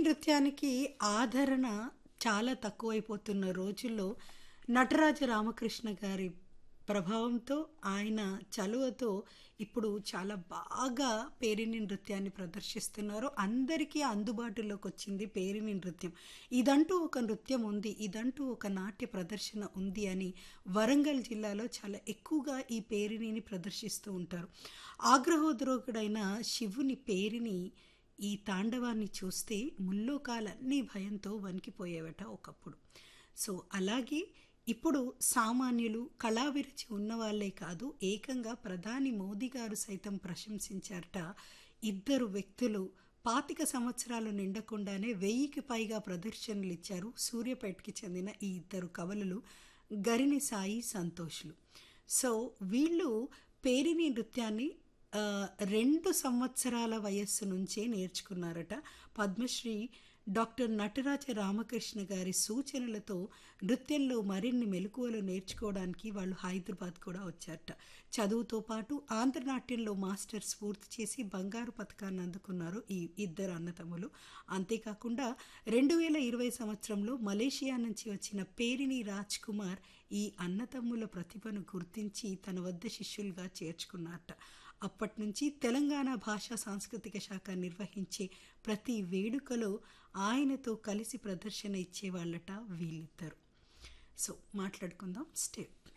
నృత్యానికి ఆదరణ చాలా తక్కువైపోతున్న రోజుల్లో నటరాజ రామకృష్ణ గారి ప్రభావంతో ఆయన చలువతో ఇప్పుడు చాలా బాగా పేరిణి నృత్యాన్ని ప్రదర్శిస్తున్నారు అందరికీ అందుబాటులోకి వచ్చింది పేరిణి నృత్యం ఇదంటూ ఒక నృత్యం ఉంది ఇదంటూ ఒక నాట్య ప్రదర్శన ఉంది అని వరంగల్ జిల్లాలో చాలా ఎక్కువగా ఈ పేరిణిని ప్రదర్శిస్తూ ఉంటారు ఆగ్రహోద్రోగుడైన శివుని పేరిని ఈ తాండవాన్ని చూస్తే ముల్లోకాలన్నీ భయంతో వణికిపోయేవట ఒకప్పుడు సో అలాగే ఇప్పుడు సామాన్యులు కళావిరుచి ఉన్నవాళ్లే కాదు ఏకంగా ప్రధాని మోదీ గారు సైతం ప్రశంసించారట ఇద్దరు వ్యక్తులు పాతిక సంవత్సరాలు నిండకుండానే వెయ్యికి పైగా ప్రదర్శనలు ఇచ్చారు సూర్యాపేటకి చెందిన ఈ ఇద్దరు కవలలు గరిని సాయి సంతోష్లు సో వీళ్ళు పేరిని నృత్యాన్ని ఆ, రెండు సంవత్సరాల వయస్సు నుంచే నేర్చుకున్నారట పద్మశ్రీ డాక్టర్ నటరాజ రామకృష్ణ గారి సూచనలతో నృత్యంలో మరిన్ని మెలకువలు నేర్చుకోవడానికి వాళ్ళు హైదరాబాద్ కూడా వచ్చారట చదువుతో పాటు ఆంధ్రనాట్యంలో మాస్టర్స్ పూర్తి చేసి బంగారు పథకాన్ని అందుకున్నారు ఈ ఇద్దరు అన్నతమ్ములు అంతేకాకుండా రెండు వేల ఇరవై సంవత్సరంలో మలేషియా నుంచి వచ్చిన పేరిని రాజ్ కుమార్ ఈ అన్నతమ్ముల ప్రతిభను గుర్తించి తన వద్ద శిష్యులుగా చేర్చుకున్నారట అప్పటి నుంచి తెలంగాణ భాషా సాంస్కృతిక శాఖ నిర్వహించే ప్రతి వేడుకలో ఆయనతో కలిసి ప్రదర్శన ఇచ్చేవాళ్ళట వీళ్ళిద్దరు సో మాట్లాడుకుందాం స్టెప్